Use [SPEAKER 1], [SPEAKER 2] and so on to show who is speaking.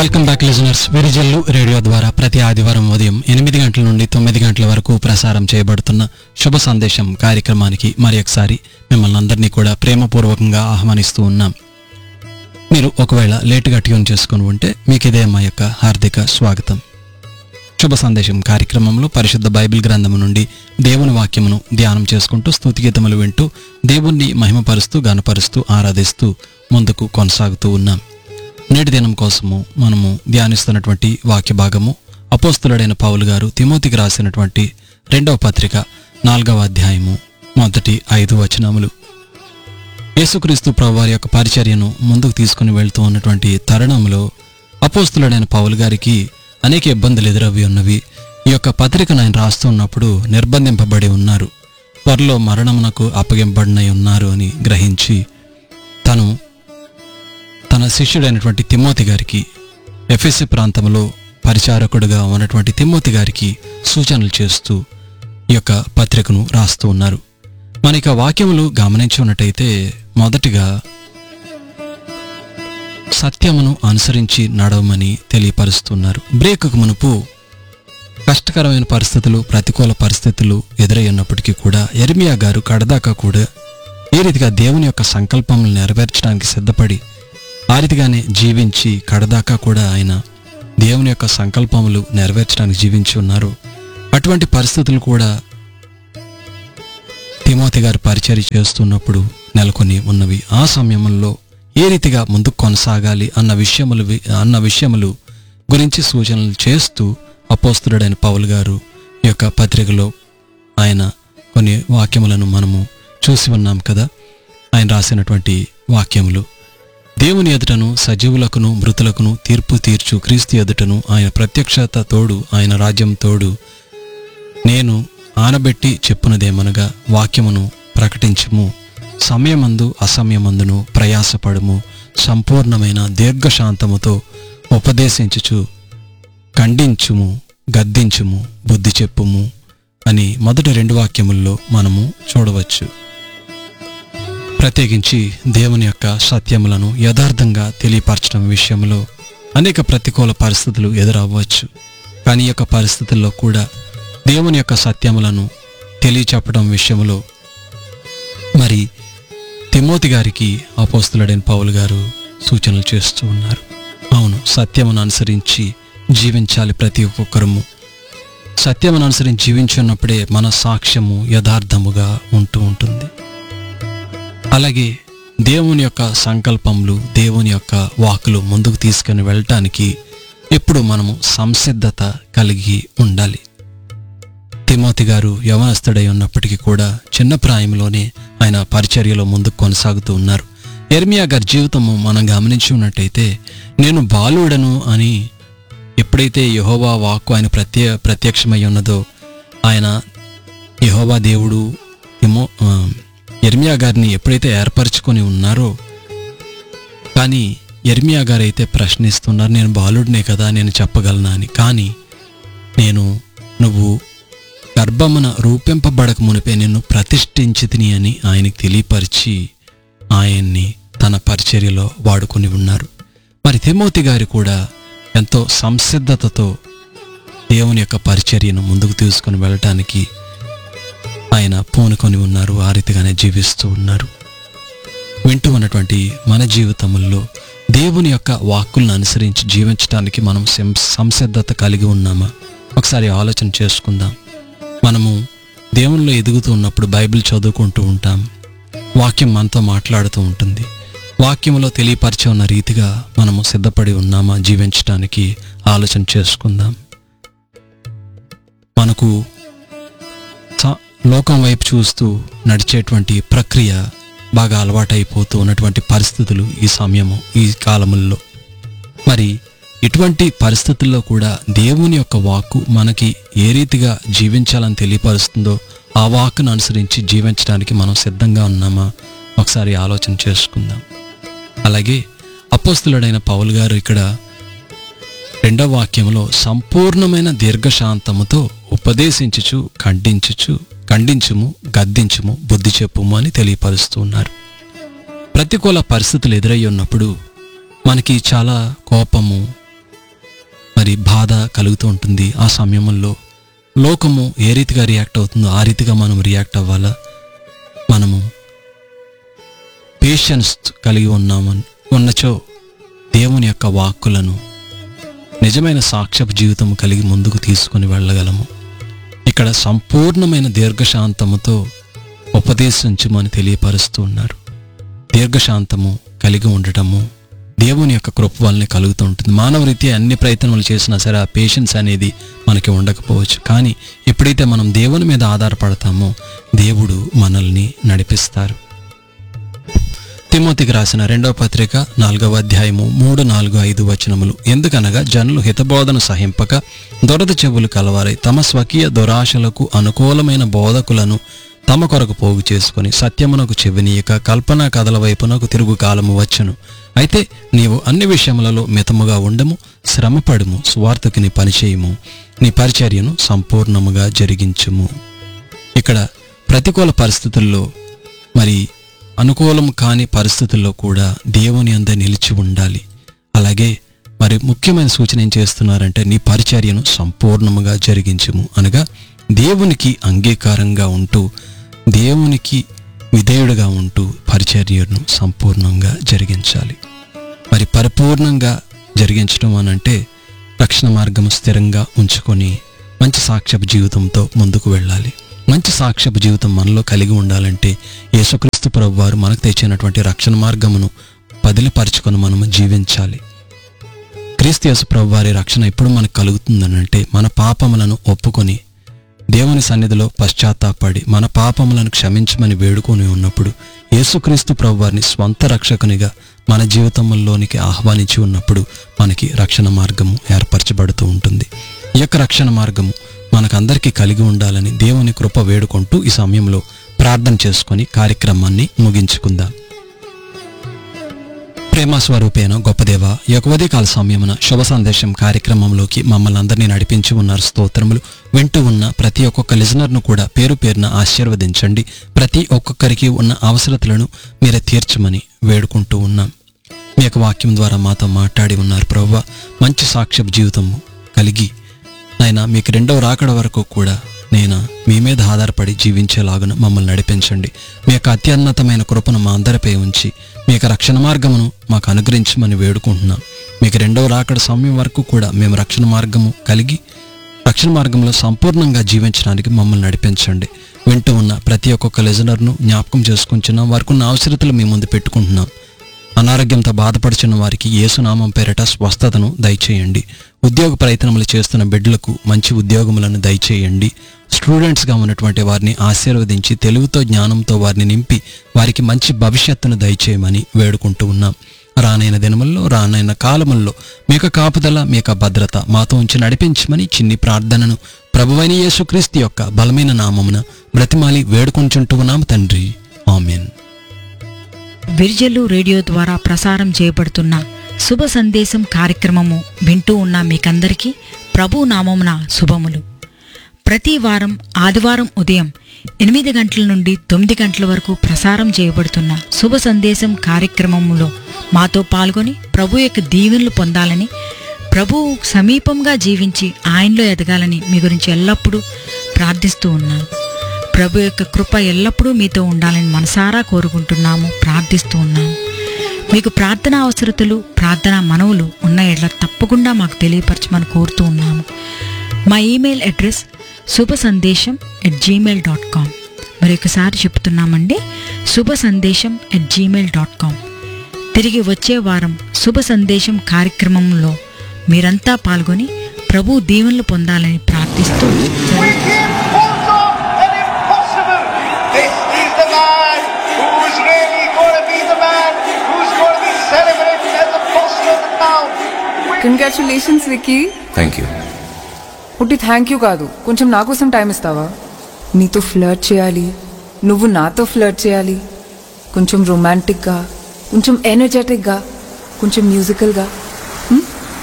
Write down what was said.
[SPEAKER 1] Welcome back listeners Virijallu radio ద్వారా ప్రతి ఆదివారం ఉదయం ఎనిమిది గంటల నుండి తొమ్మిది గంటల వరకు ప్రసారం చేయబడుతున్న శుభ సందేశం కార్యక్రమానికి మరి ఒకసారి మిమ్మల్ని అందరినీ కూడా ప్రేమపూర్వకంగా ఆహ్వానిస్తూ ఉన్నాం మీరు ఒకవేళ లేటుగా ట్యూన్ చేసుకుని ఉంటే మీకు ఇదే మా యొక్క హార్దిక స్వాగతం శుభ సందేశం కార్యక్రమంలో పరిశుద్ధ బైబిల్ గ్రంథము నుండి దేవుని వాక్యమును ధ్యానం చేసుకుంటూ స్తుతిగీతములు వింటూ దేవుణ్ణి మహిమపరుస్తూ గనపరుస్తూ ఆరాధిస్తూ ముందుకు కొనసాగుతూ ఉన్నాం నేటి దినం కోసము మనము ధ్యానిస్తున్నటువంటి వాక్య భాగము అపోస్తులుడైన పౌలు గారు తిమోతికి రాసినటువంటి రెండవ పత్రిక నాలుగవ అధ్యాయము మొదటి ఐదు వచనములు యేసుక్రీస్తు ప్రభువారి యొక్క పరిచర్యను ముందుకు తీసుకుని వెళ్తూ ఉన్నటువంటి తరుణంలో అపోస్తులుడైన పౌలు గారికి అనేక ఇబ్బందులు ఎదురవి ఉన్నవి ఈ యొక్క పత్రికను ఆయన రాస్తున్నప్పుడు నిర్బంధింపబడి ఉన్నారు త్వరలో మరణమునకు అప్పగింపబడినై ఉన్నారు అని గ్రహించి తను తన శిష్యుడైనటువంటి తిమోతి గారికి ఎఫ్ఎస్సి ప్రాంతంలో పరిచారకుడుగా ఉన్నటువంటి తిమోతి గారికి సూచనలు చేస్తూ ఈ యొక్క పత్రికను రాస్తూ ఉన్నారు మనకి ఆ వాక్యములు గమనించి ఉన్నట్టయితే మొదటిగా సత్యమును అనుసరించి నడవమని తెలియపరుస్తున్నారు బ్రేకుకు మునుపు కష్టకరమైన పరిస్థితులు ప్రతికూల పరిస్థితులు ఎదురయ్యున్నప్పటికీ కూడా ఎర్మియా గారు కడదాకా కూడా ఏ రీతిగా దేవుని యొక్క సంకల్పములు నెరవేర్చడానికి సిద్ధపడి ఆ రీతిగానే జీవించి కడదాకా కూడా ఆయన దేవుని యొక్క సంకల్పములు నెరవేర్చడానికి జీవించి ఉన్నారు అటువంటి పరిస్థితులు కూడా తిమోతి గారు పరిచర్య చేస్తున్నప్పుడు నెలకొని ఉన్నవి ఆ సమయంలో ఏ రీతిగా ముందుకు కొనసాగాలి అన్న విషయములు వి- అన్న విషయములు గురించి సూచనలు చేస్తూ అపోస్తుడైన పౌలు గారు ఈ యొక్క పత్రికలో ఆయన కొన్ని వాక్యములను మనము చూసి ఉన్నాం కదా ఆయన రాసినటువంటి వాక్యములు దేవుని ఎదుటను సజీవులకును మృతులకును తీర్పు తీర్చు క్రీస్తు ఎదుటను ఆయన ప్రత్యక్షత తోడు ఆయన రాజ్యం తోడు నేను ఆనబెట్టి చెప్పునదేమనగా వాక్యమును ప్రకటించుము సమయమందు అసమయమందును ప్రయాసపడుము సంపూర్ణమైన దీర్ఘశాంతముతో ఉపదేశించుచు ఖండించుము గద్దించుము బుద్ధి చెప్పుము అని మొదటి రెండు వాక్యముల్లో మనము చూడవచ్చు ప్రత్యేకించి దేవుని యొక్క సత్యములను యథార్థంగా తెలియపరచడం విషయంలో అనేక ప్రతికూల పరిస్థితులు ఎదురవ్వచ్చు కానీ ఈ యొక్క పరిస్థితుల్లో కూడా దేవుని యొక్క సత్యములను తెలియచెప్పడం విషయంలో మరి తిమోతి గారికి అపోస్తులుడైన పౌలు గారు సూచనలు చేస్తూ ఉన్నారు అవును సత్యమును అనుసరించి జీవించాలి ప్రతి ఒక్కరము సత్యమును అనుసరించి జీవించున్నప్పుడే మన సాక్ష్యము యథార్థముగా ఉంటూ ఉంటుంది అలాగే దేవుని యొక్క సంకల్పములు దేవుని యొక్క వాకులు ముందుకు తీసుకుని వెళ్ళటానికి ఎప్పుడు మనము సంసిద్ధత కలిగి ఉండాలి తిమోతి గారు యవనస్తుడై ఉన్నప్పటికీ కూడా చిన్న ప్రాయంలోనే ఆయన పరిచర్యలో ముందుకు కొనసాగుతూ ఉన్నారు ఎర్మియా గారి జీవితము మనం గమనించి ఉన్నట్టయితే నేను బాలుడను అని ఎప్పుడైతే యహోవా వాక్కు ఆయన ప్రత్య ప్రత్యక్షమై ఉన్నదో ఆయన యహోవా దేవుడు తిమో ఆ, ఎర్మియా గారిని ఎప్పుడైతే ఏర్పరచుకొని ఉన్నారో కానీ ఎర్మియా గారు అయితే ప్రశ్నిస్తున్నారు నేను బాలుడినే కదా నేను చెప్పగలనా అని కానీ నేను నువ్వు గర్భమున రూపింపబడక మునిపే నిన్ను ప్రతిష్ఠించి తిని అని ఆయనకి తెలియపరిచి ఆయన్ని తన పరిచర్యలో వాడుకొని ఉన్నారు మరి తిమోతి గారు కూడా ఎంతో సంసిద్ధతతో దేవుని యొక్క పరిచర్యను ముందుకు తీసుకొని వెళ్ళటానికి ఆయన పూనుకొని ఉన్నారు ఆ రీతిగానే జీవిస్తూ ఉన్నారు వింటూ ఉన్నటువంటి మన జీవితముల్లో దేవుని యొక్క వాక్కులను అనుసరించి జీవించడానికి మనం సం- సంసిద్ధత కలిగి ఉన్నామా ఒకసారి ఆలోచన చేసుకుందాం మనము దేవునిలో ఎదుగుతూ ఉన్నప్పుడు బైబిల్ చదువుకుంటూ ఉంటాం వాక్యం మనతో మాట్లాడుతూ ఉంటుంది వాక్యంలో తెలియపరిచి ఉన్న రీతిగా మనము సిద్ధపడి ఉన్నామా జీవించడానికి ఆలోచన చేసుకుందాం మనకు స- లోకం వైపు చూస్తూ నడిచేటువంటి ప్రక్రియ బాగా అలవాటైపోతూ ఉన్నటువంటి పరిస్థితులు ఈ సమయము ఈ కాలముల్లో మరి ఇటువంటి పరిస్థితుల్లో కూడా దేవుని యొక్క వాక్కు మనకి ఏ రీతిగా జీవించాలని తెలియపరుస్తుందో ఆ వాక్కును అనుసరించి జీవించడానికి మనం సిద్ధంగా ఉన్నామా ఒకసారి ఆలోచన చేసుకుందాం అలాగే అపోస్తులుడైన పౌలు గారు ఇక్కడ రెండవ వాక్యంలో సంపూర్ణమైన దీర్ఘశాంతముతో ఉపదేశించుచు ఖండించుచు ఖండించుము గద్దించుము బుద్ధి చెప్పుము అని తెలియపరుస్తూ ఉన్నారు ప్రతికూల పరిస్థితులు ఎదురయ్యి ఉన్నప్పుడు మనకి చాలా కోపము మరి బాధ కలుగుతూ ఉంటుంది ఆ సమయంలో లోకము ఏ రీతిగా రియాక్ట్ అవుతుందో ఆ రీతిగా మనం రియాక్ట్ అవ్వాలా మనము పేషెన్స్ కలిగి ఉన్నామని ఉన్నచో దేవుని యొక్క వాక్కులను నిజమైన సాక్ష్యపు జీవితం కలిగి ముందుకు తీసుకుని వెళ్ళగలము ఇక్కడ సంపూర్ణమైన దీర్ఘశాంతముతో ఉపదేశించమని తెలియపరుస్తూ ఉన్నారు దీర్ఘశాంతము కలిగి ఉండటము దేవుని యొక్క కృప వల్లనే కలుగుతూ ఉంటుంది మానవ రీత్యా అన్ని ప్రయత్నములు చేసినా సరే ఆ పేషెన్స్ అనేది మనకి ఉండకపోవచ్చు కానీ ఎప్పుడైతే మనం దేవుని మీద ఆధారపడతామో దేవుడు మనల్ని నడిపిస్తారు తిమోతికి రాసిన రెండవ పత్రిక నాలుగవ అధ్యాయము మూడు నాలుగు ఐదు వచనములు ఎందుకనగా జనులు హితబోధను సహింపక దొరద చెవులు కలవారై తమ స్వకీయ దురాశలకు అనుకూలమైన బోధకులను తమ కొరకు పోగు చేసుకుని సత్యమునకు చెవినీయక కల్పనా కథల వైపునకు తిరుగు కాలము వచ్చును అయితే నీవు అన్ని విషయములలో మితముగా ఉండము శ్రమపడుము స్వార్థకి నీ పనిచేయము నీ పరిచర్యను సంపూర్ణముగా జరిగించుము ఇక్కడ ప్రతికూల పరిస్థితుల్లో మరి అనుకూలం కాని పరిస్థితుల్లో కూడా దేవుని అంద నిలిచి ఉండాలి అలాగే మరి ముఖ్యమైన సూచన ఏం చేస్తున్నారంటే నీ పరిచర్యను సంపూర్ణముగా జరిగించుము అనగా దేవునికి అంగీకారంగా ఉంటూ దేవునికి విధేయుడుగా ఉంటూ పరిచర్యను సంపూర్ణంగా జరిగించాలి మరి పరిపూర్ణంగా జరిగించడం అని అంటే రక్షణ మార్గం స్థిరంగా ఉంచుకొని మంచి సాక్ష్యపు జీవితంతో ముందుకు వెళ్ళాలి మంచి సాక్ష్యపు జీవితం మనలో కలిగి ఉండాలంటే యేసుక్రీస్తు ప్రభు వారు మనకు తెచ్చినటువంటి రక్షణ మార్గమును పదిలిపరచుకొని మనము జీవించాలి క్రీస్తు యేసు ప్రభు వారి రక్షణ ఎప్పుడు మనకు కలుగుతుందనంటే మన పాపములను ఒప్పుకొని దేవుని సన్నిధిలో పశ్చాత్తాపడి మన పాపములను క్షమించమని వేడుకొని ఉన్నప్పుడు యేసుక్రీస్తు ప్రభు వారిని స్వంత రక్షకునిగా మన జీవితంలోనికి ఆహ్వానించి ఉన్నప్పుడు మనకి రక్షణ మార్గము ఏర్పరచబడుతూ ఉంటుంది ఈ యొక్క రక్షణ మార్గము మనకందరికీ కలిగి ఉండాలని దేవుని కృప వేడుకుంటూ ఈ సమయంలో ప్రార్థన చేసుకొని కార్యక్రమాన్ని ముగించుకుందాం ప్రేమ స్వరూపేన గొప్ప దేవ ఈ యొక్క ఉదయకాల సమయమున శుభ సందేశం కార్యక్రమంలోకి మమ్మల్ని అందరినీ నడిపించి ఉన్నారు స్తోత్రములు వింటూ ఉన్న ప్రతి ఒక్కొక్క లిజనర్ను కూడా పేరు పేరున ఆశీర్వదించండి ప్రతి ఒక్కొక్కరికి ఉన్న అవసరతలను మీరే తీర్చమని వేడుకుంటూ ఉన్నాం మీ యొక్క వాక్యం ద్వారా మాతో మాట్లాడి ఉన్నారు ప్రవ్వ మంచి సాక్ష్యపు జీవితము కలిగి నాయన మీకు రెండవ రాకడ వరకు కూడా నేను మీ మీద ఆధారపడి జీవించేలాగున మమ్మల్ని నడిపించండి మీ యొక్క అత్యున్నతమైన కృపను మా అందరిపై ఉంచి మీ యొక్క రక్షణ మార్గమును మాకు అనుగ్రహించమని వేడుకుంటున్నాం మీకు రెండవ రాకడ సమయం వరకు కూడా మేము రక్షణ మార్గము కలిగి రక్షణ మార్గంలో సంపూర్ణంగా జీవించడానికి మమ్మల్ని నడిపించండి వింటూ ఉన్న ప్రతి ఒక్కొక్క లిజనర్ను జ్ఞాపకం చేసుకుంటున్నాం వారికి ఉన్న అవసరతలు మీ ముందు పెట్టుకుంటున్నాం అనారోగ్యంతో బాధపడుచున్న వారికి యేసునామం పేరట స్వస్థతను దయచేయండి ఉద్యోగ ప్రయత్నములు చేస్తున్న బిడ్డలకు మంచి ఉద్యోగములను దయచేయండి స్టూడెంట్స్గా ఉన్నటువంటి వారిని ఆశీర్వదించి తెలివితో జ్ఞానంతో వారిని నింపి వారికి మంచి భవిష్యత్తును దయచేయమని వేడుకుంటూ ఉన్నాం రానైన దినముల్లో రానైన కాలముల్లో మీ యొక్క కాపుదల మీ యొక్క భద్రత మాతో ఉంచి నడిపించమని చిన్ని ప్రార్థనను ప్రభువైన యేసుక్రీస్తు యొక్క బలమైన నామమున బ్రతిమాలి వేడుకుంటుంటూ ఉన్నాం తండ్రి ఆమెన్
[SPEAKER 2] విర్జలు రేడియో ద్వారా ప్రసారం చేయబడుతున్న శుభ సందేశం కార్యక్రమము వింటూ ఉన్న మీకందరికీ ప్రభు నామమున శుభములు ప్రతి వారం ఆదివారం ఉదయం ఎనిమిది గంటల నుండి తొమ్మిది గంటల వరకు ప్రసారం చేయబడుతున్న శుభ సందేశం కార్యక్రమములో మాతో పాల్గొని ప్రభు యొక్క దీవెనలు పొందాలని ప్రభు సమీపంగా జీవించి ఆయనలో ఎదగాలని మీ గురించి ఎల్లప్పుడూ ప్రార్థిస్తూ ఉన్నాను ప్రభు యొక్క కృప ఎల్లప్పుడూ మీతో ఉండాలని మనసారా కోరుకుంటున్నాము ప్రార్థిస్తూ ఉన్నాము మీకు ప్రార్థన అవసరతలు ప్రార్థన మనవులు ఉన్న ఎడ్ల తప్పకుండా మాకు తెలియపరచమని కోరుతూ ఉన్నాము మా ఈమెయిల్ అడ్రస్ శుభ సందేశం ఎట్ జీమెయిల్ డాట్ కామ్ మరొకసారి చెప్తున్నామండి శుభ సందేశం ఎట్ జీమెయిల్ డాట్ కామ్ తిరిగి వచ్చే వారం శుభ సందేశం కార్యక్రమంలో మీరంతా పాల్గొని ప్రభు దీవెనలు పొందాలని ప్రార్థిస్తూ
[SPEAKER 3] We give also an impossible. This is the man who's really going to be the man who's going to be celebrated as the apostle of the town. We
[SPEAKER 4] congratulations Vicky
[SPEAKER 5] thank you
[SPEAKER 4] పుట్టి thank you కాదు కొంచెం నా కోసం time ఇస్తావా నీతో flirt చేయాలి నువ్వు నాతో ఫ్లర్ట్ చేయాలి కొంచెం రొమాంటిక్గా కొంచెం ఎనర్జెటిక్గా కొంచెం మ్యూజికల్గా